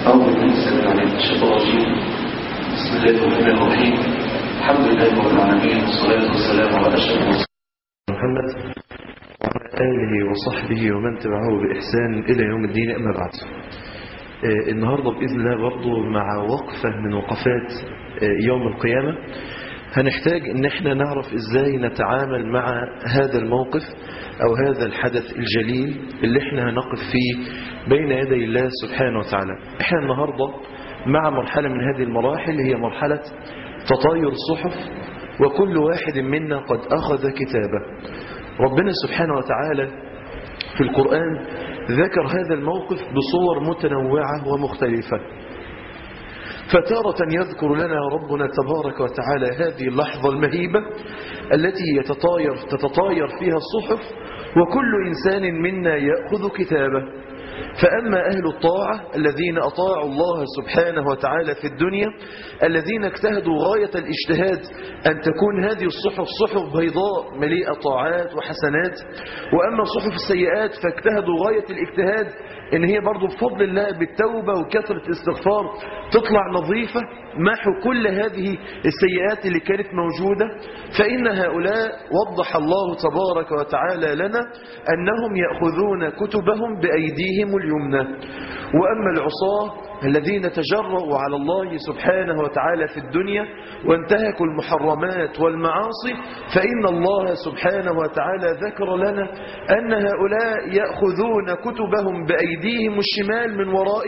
أعوذ بالله السلام عليكم الشيطان الرجيم بسم الله الرحمن الرحيم الحمد لله رب العالمين والصلاة والسلام على أشرف المرسلين محمد وعلى آله وصحبه ومن تبعه بإحسان إلى يوم الدين أما بعد آه، النهاردة بإذن الله برضو مع وقفة من وقفات آه، يوم القيامة هنحتاج ان احنا نعرف ازاي نتعامل مع هذا الموقف او هذا الحدث الجليل اللي احنا هنقف فيه بين يدي الله سبحانه وتعالى احنا النهاردة مع مرحلة من هذه المراحل هي مرحلة تطاير الصحف وكل واحد منا قد أخذ كتابه ربنا سبحانه وتعالى في القرآن ذكر هذا الموقف بصور متنوعة ومختلفة فتارة يذكر لنا ربنا تبارك وتعالى هذه اللحظة المهيبة التي يتطاير تتطاير فيها الصحف وكل إنسان منا يأخذ كتابه فأما أهل الطاعة الذين أطاعوا الله سبحانه وتعالى في الدنيا الذين اجتهدوا غاية الاجتهاد أن تكون هذه الصحف صحف بيضاء مليئة طاعات وحسنات وأما صحف السيئات فاجتهدوا غاية الاجتهاد إن هي برضو بفضل الله بالتوبة وكثرة الاستغفار تطلع نظيفة محو كل هذه السيئات اللي كانت موجودة فإن هؤلاء وضح الله تبارك وتعالى لنا أنهم يأخذون كتبهم بأيديهم اليمنى وأما العصاة الذين تجرؤوا على الله سبحانه وتعالى في الدنيا وانتهكوا المحرمات والمعاصي فإن الله سبحانه وتعالى ذكر لنا أن هؤلاء يأخذون كتبهم بأيديهم الشمال من وراء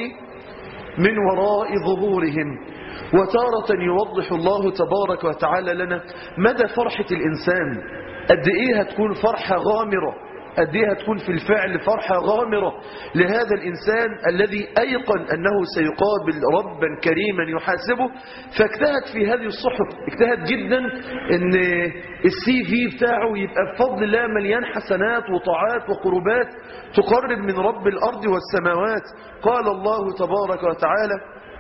من وراء ظهورهم وتارة يوضح الله تبارك وتعالى لنا مدى فرحة الإنسان قد إيه هتكون فرحة غامرة قد ايه هتكون في الفعل فرحة غامرة لهذا الإنسان الذي أيقن أنه سيقابل ربا كريما يحاسبه فاجتهد في هذه الصحف اجتهد جدا أن السي في بتاعه يبقى بفضل الله مليان حسنات وطاعات وقربات تقرب من رب الأرض والسماوات قال الله تبارك وتعالى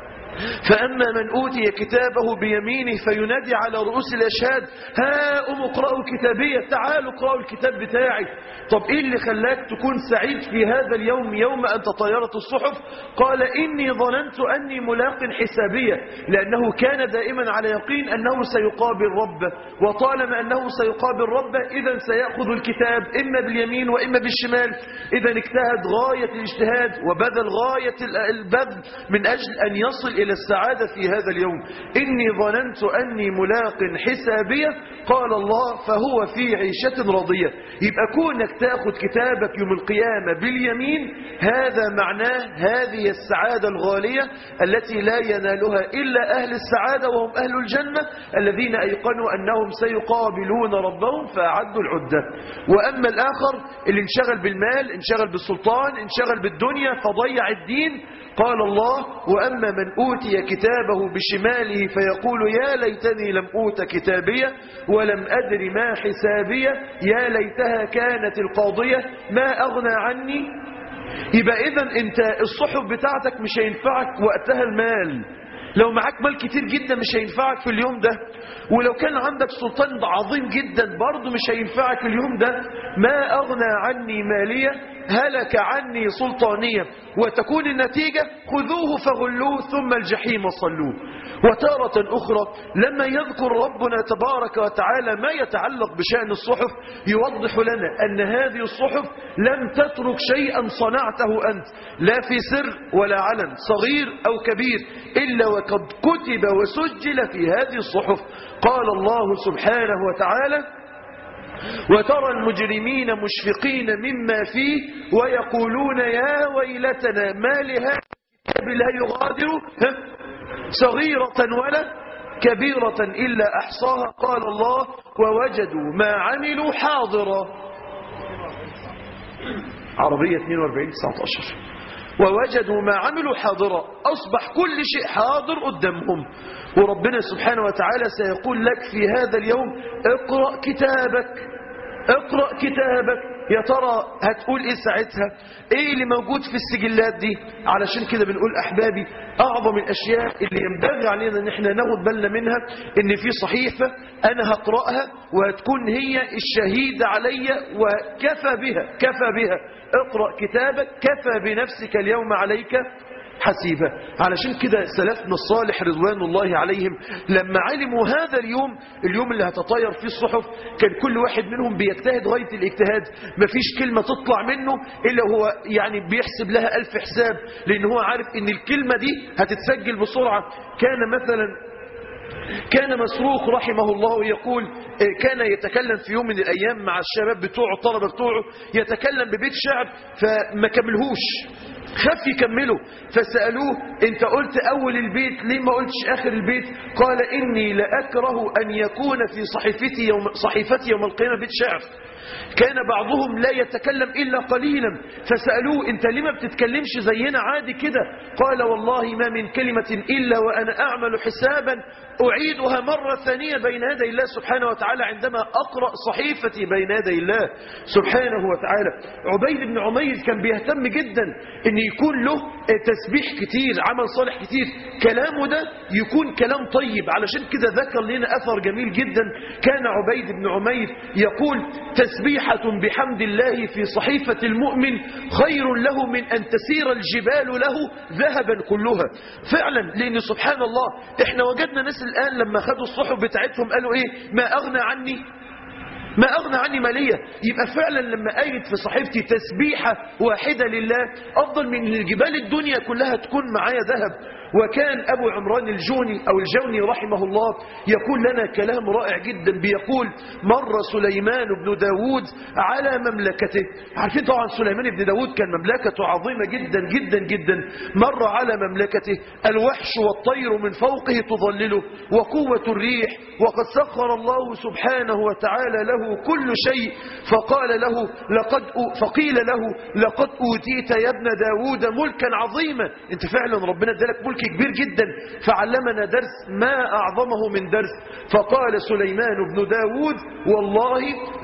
فأما من أوتي كتابه بيمينه فينادي على رؤوس الأشهاد ها أم اقرأوا كتابية تعالوا اقرأوا الكتاب بتاعي طب إيه اللي خلاك تكون سعيد في هذا اليوم يوم أن تطيرت الصحف قال إني ظننت أني ملاق حسابية لأنه كان دائما على يقين أنه سيقابل ربه وطالما أنه سيقابل ربه إذا سيأخذ الكتاب إما باليمين وإما بالشمال إذا اجتهد غاية الاجتهاد وبذل غاية البذل من أجل أن يصل إلى السعادة في هذا اليوم إني ظننت أني ملاق حسابية قال الله فهو في عيشة راضية يبقى كونك تأخذ كتابك يوم القيامة باليمين هذا معناه هذه السعادة الغالية التي لا ينالها إلا أهل السعادة وهم أهل الجنة الذين أيقنوا أنهم سيقابلون ربهم فأعدوا العدة وأما الآخر اللي انشغل بالمال انشغل بالسلطان انشغل بالدنيا فضيع الدين قال الله وأما من أوتي كتابه بشماله فيقول يا ليتني لم أوت كتابية ولم أدر ما حسابية يا ليتها كانت القاضية ما أغنى عني يبقى إذا أنت الصحف بتاعتك مش هينفعك وقتها المال لو معاك مال كتير جدا مش هينفعك في اليوم ده ولو كان عندك سلطان عظيم جدا برضه مش هينفعك اليوم ده ما أغنى عني مالية هلك عني سلطانية وتكون النتيجة خذوه فغلوه ثم الجحيم صلوه وتارة أخرى لما يذكر ربنا تبارك وتعالى ما يتعلق بشأن الصحف يوضح لنا أن هذه الصحف لم تترك شيئا صنعته أنت لا في سر ولا علن صغير أو كبير إلا وقد كتب وسجل في هذه الصحف قال الله سبحانه وتعالى وترى المجرمين مشفقين مما فيه ويقولون يا ويلتنا ما لهذا الكتاب لا يغادر صغيرة ولا كبيرة إلا أحصاها قال الله ووجدوا ما عملوا حاضرا عربية 42 19 ووجدوا ما عملوا حاضرا أصبح كل شيء حاضر قدامهم وربنا سبحانه وتعالى سيقول لك في هذا اليوم اقرأ كتابك اقرأ كتابك يا ترى هتقول ايه ساعتها ايه اللي موجود في السجلات دي علشان كده بنقول احبابي اعظم الاشياء اللي ينبغي علينا ان احنا ناخد بالنا منها ان في صحيفة انا هقرأها وهتكون هي الشهيدة عليا وكفى بها كفى بها اقرأ كتابك كفى بنفسك اليوم عليك حسيبا علشان كده سلفنا الصالح رضوان الله عليهم لما علموا هذا اليوم اليوم اللي هتطير فيه الصحف كان كل واحد منهم بيجتهد غاية الاجتهاد مفيش كلمة تطلع منه إلا هو يعني بيحسب لها ألف حساب لأن هو عارف إن الكلمة دي هتتسجل بسرعة كان مثلا كان مسروق رحمه الله يقول كان يتكلم في يوم من الأيام مع الشباب بتوعه الطلبة بتوعه يتكلم ببيت شعر فما كملهوش خاف يكمله فسألوه انت قلت أول البيت ليه ما قلتش آخر البيت قال إني لأكره أن يكون في صحيفتي يوم, صحيفتي يوم القيامة بيت شعر كان بعضهم لا يتكلم إلا قليلا فسألوه انت ليه ما بتتكلمش زينا عادي كده قال والله ما من كلمة إلا وأنا أعمل حسابا أعيدها مرة ثانية بين يدي الله سبحانه وتعالى عندما أقرأ صحيفتي بين يدي الله سبحانه وتعالى عبيد بن عمير كان بيهتم جدا أن يكون له تسبيح كتير عمل صالح كتير كلامه ده يكون كلام طيب علشان كده ذكر لنا أثر جميل جدا كان عبيد بن عمير يقول تسبيحة بحمد الله في صحيفة المؤمن خير له من أن تسير الجبال له ذهبا كلها فعلا لأن سبحان الله احنا وجدنا ناس الآن لما خدوا الصحف بتاعتهم قالوا ايه ما أغنى عني ما أغنى عني مالية يبقى فعلا لما أجد في صحيفتي تسبيحة واحدة لله أفضل من الجبال الدنيا كلها تكون معايا ذهب وكان أبو عمران الجوني أو الجوني رحمه الله يقول لنا كلام رائع جدا بيقول مر سليمان بن داود على مملكته عارفين طبعا سليمان بن داود كان مملكته عظيمة جدا جدا جدا مر على مملكته الوحش والطير من فوقه تظلله وقوة الريح وقد سخر الله سبحانه وتعالى له كل شيء فقال له لقد فقيل له لقد أوتيت يا ابن داود ملكا عظيما انت فعلا ربنا ادالك ملك كبير جدا فعلمنا درس ما أعظمه من درس فقال سليمان بن داود والله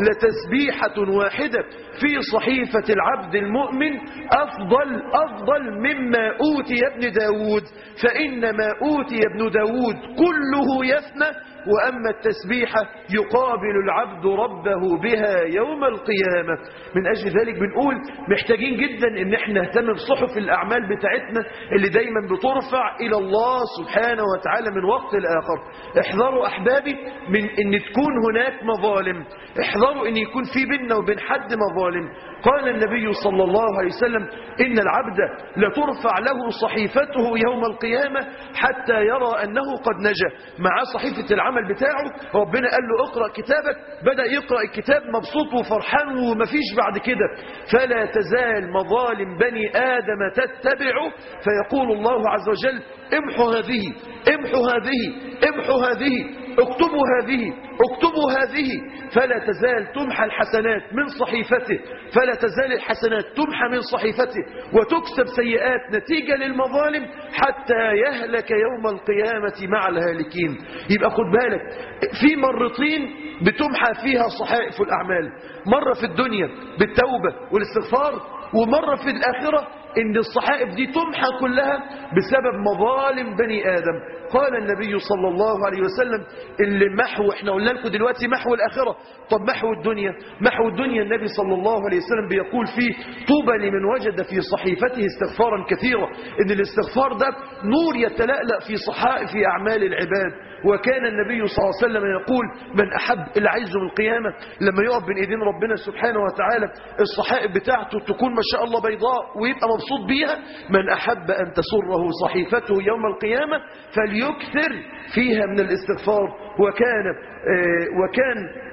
لتسبيحة واحدة في صحيفة العبد المؤمن أفضل أفضل مما أوتي ابن داود فإنما أوتي ابن داود كله يفنى وأما التسبيحة يقابل العبد ربه بها يوم القيامة من أجل ذلك بنقول محتاجين جدا ان احنا نهتم بصحف الأعمال بتاعتنا اللي دايما بترفع إلى الله سبحانه وتعالى من وقت الآخر احذروا أحبابي من ان تكون هناك مظالم احذروا ان يكون في بيننا وبين حد مظالم قال النبي صلى الله عليه وسلم إن العبد لترفع له صحيفته يوم القيامة حتى يرى أنه قد نجا مع صحيفة العمل بتاعه ربنا قال له اقرأ كتابك بدأ يقرأ الكتاب مبسوط وفرحان ومفيش بعد كده فلا تزال مظالم بني آدم تتبعه فيقول الله عز وجل امحوا هذه امحوا هذه امحوا هذه اكتبوا هذه اكتبوا هذه فلا تزال تمحى الحسنات من صحيفته فلا تزال الحسنات تمحى من صحيفته وتكسب سيئات نتيجة للمظالم حتى يهلك يوم القيامة مع الهالكين يبقى خد بالك في مرتين بتمحى فيها صحائف الأعمال مرة في الدنيا بالتوبة والاستغفار ومرة في الآخرة ان الصحائف دي تمحى كلها بسبب مظالم بني آدم قال النبي صلى الله عليه وسلم اللي محو احنا قلنا لكم دلوقتي محو الآخرة طب محو الدنيا محو الدنيا النبي صلى الله عليه وسلم بيقول فيه طوبى لمن وجد في صحيفته استغفارا كثيرا ان الاستغفار ده نور يتلألأ في صحائف أعمال العباد وكان النبي صلى الله عليه وسلم يقول من أحب العز من القيامة لما يقف بين ايدين ربنا سبحانه وتعالى الصحائف بتاعته تكون ما شاء الله بيضاء ويبقى مبسوط بيها من أحب أن تسره صحيفته يوم القيامة فليكثر فيها من الاستغفار وكان آه وكان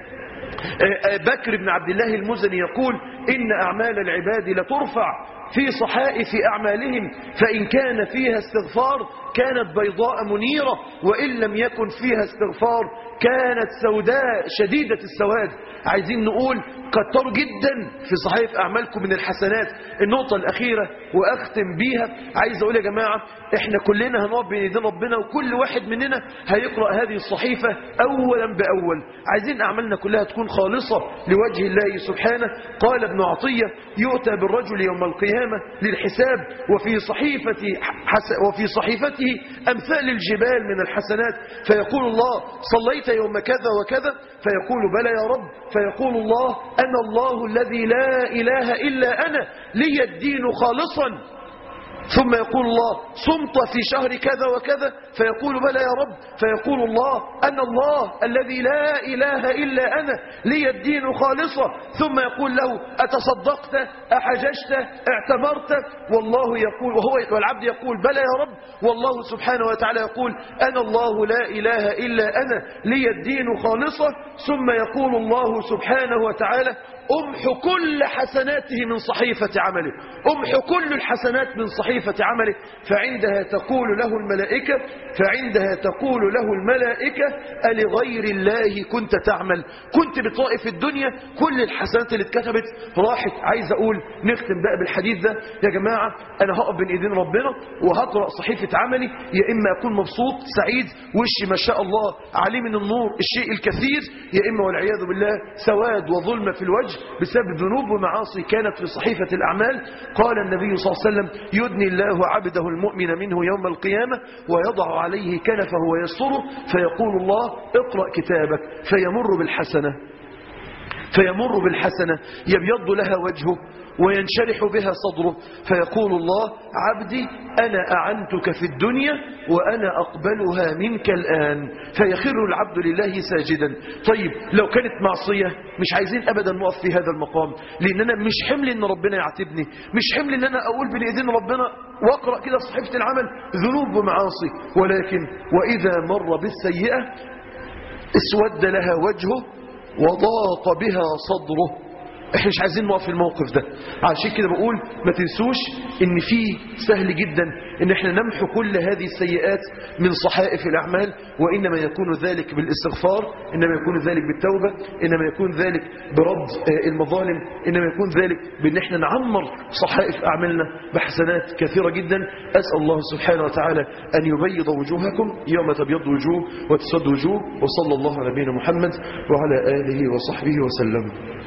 بكر بن عبد الله المزني يقول إن أعمال العباد لترفع في صحائف أعمالهم فإن كان فيها استغفار كانت بيضاء منيرة وإن لم يكن فيها استغفار كانت سوداء شديدة السواد عايزين نقول كتروا جدا في صحيف أعمالكم من الحسنات النقطة الأخيرة وأختم بيها عايز أقول يا جماعة إحنا كلنا هنقف بين يدين ربنا وكل واحد مننا هيقرأ هذه الصحيفة أولا بأول عايزين أعمالنا كلها تكون خالصة لوجه الله سبحانه قال ابن عطية يؤتى بالرجل يوم القيامة للحساب وفي صحيفة حس وفي صحيفته أمثال الجبال من الحسنات فيقول الله صليت يوم كذا وكذا فيقول بلى يا رب فيقول الله أنا الله الذي لا إله إلا أنا لي الدين خالصا ثم يقول الله صمت في شهر كذا وكذا فيقول بلى يا رب فيقول الله أنا الله الذي لا إله إلا أنا لي الدين خالصة ثم يقول له أتصدقت أحججت اعتمرت والله يقول وهو والعبد يقول بلى يا رب والله سبحانه وتعالى يقول أنا الله لا إله إلا أنا لي الدين خالصة ثم يقول الله سبحانه وتعالى أمح كل حسناته من صحيفة عمله أمح كل الحسنات من صحيفة عمله فعندها تقول له الملائكة فعندها تقول له الملائكة ألغير الله كنت تعمل كنت بتلاقي في الدنيا كل الحسنات اللي اتكتبت راحت عايز أقول نختم بقى بالحديث ده يا جماعة أنا هقف بين إيدين ربنا وهقرأ صحيفة عملي يا إما أكون مبسوط سعيد وشي ما شاء الله عليه من النور الشيء الكثير يا إما والعياذ بالله سواد وظلمة في الوجه بسبب ذنوب ومعاصي كانت في صحيفة الأعمال قال النبي صلى الله عليه وسلم يدني الله عبده المؤمن منه يوم القيامة ويضع عليه كنفه ويسره فيقول الله اقرأ كتابك فيمر بالحسنة فيمر بالحسنة يبيض لها وجهه وينشرح بها صدره فيقول الله عبدي أنا أعنتك في الدنيا وأنا أقبلها منك الآن فيخر العبد لله ساجدا طيب لو كانت معصية مش عايزين أبدا نقف في هذا المقام لأننا مش حمل أن ربنا يعاتبني مش حمل أن أنا أقول بين إيدين ربنا وأقرأ كده في صحيفة العمل ذنوب ومعاصي ولكن وإذا مر بالسيئة اسود لها وجهه وضاق بها صدره احنا مش عايزين نقف في الموقف ده عشان كده بقول ما تنسوش ان في سهل جدا ان احنا نمحو كل هذه السيئات من صحائف الاعمال وانما يكون ذلك بالاستغفار انما يكون ذلك بالتوبه انما يكون ذلك برد المظالم انما يكون ذلك بان احنا نعمر صحائف اعمالنا بحسنات كثيره جدا اسال الله سبحانه وتعالى ان يبيض وجوهكم يوم تبيض وجوه وتسود وجوه وصلى الله على نبينا محمد وعلى اله وصحبه وسلم